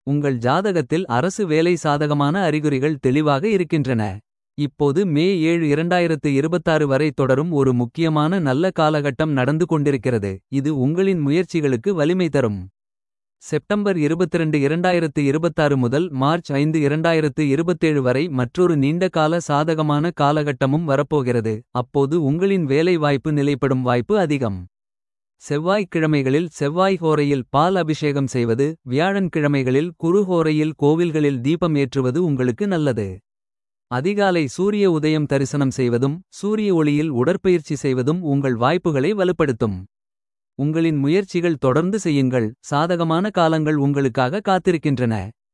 உங்கள் ஜாதகத்தில் அரசு வேலை சாதகமான அறிகுறிகள் தெளிவாக இருக்கின்றன. இப்போது மே 7 2026 வரை தொடரும் ஒரு முக்கியமான நல்ல காலகட்டம் நடந்து கொண்டிருக்கிறது. இது உங்களின் முயற்சிகளுக்கு வலிமை தரும். செப்டம்பர் 22 2026 முதல் மார்ச் 5 2027 வரை மற்றொரு நீண்ட கால சாதகமான காலகட்டமும் வரப்போகிறது. அப்போது உங்களின் வேலை வாய்ப்பு நிலைப்படும் வாய்ப்பு அதிகம். செவ்வாய்க் கிழமைகளில் செவ்வாய் ஹோரையில் பால் அபிஷேகம் செய்வது. வியாழன் கிழமைகளில் குரு ஹோரையில் கோவில்களில் தீபம் ஏற்றுவது உங்களுக்கு நல்லது. அதிகாலை சூரிய உதயம் தரிசனம் செய்வதும். சூரிய ஒளியில் உடற்பயிற்சி செய்வதும் உங்கள் வாய்ப்புகளை வலுப்படுத்தும். உங்களின் முயற்சிகள் தொடர்ந்து செய்யுங்கள். சாதகமான காலங்கள் உங்களுக்காக காத்திருக்கின்றன.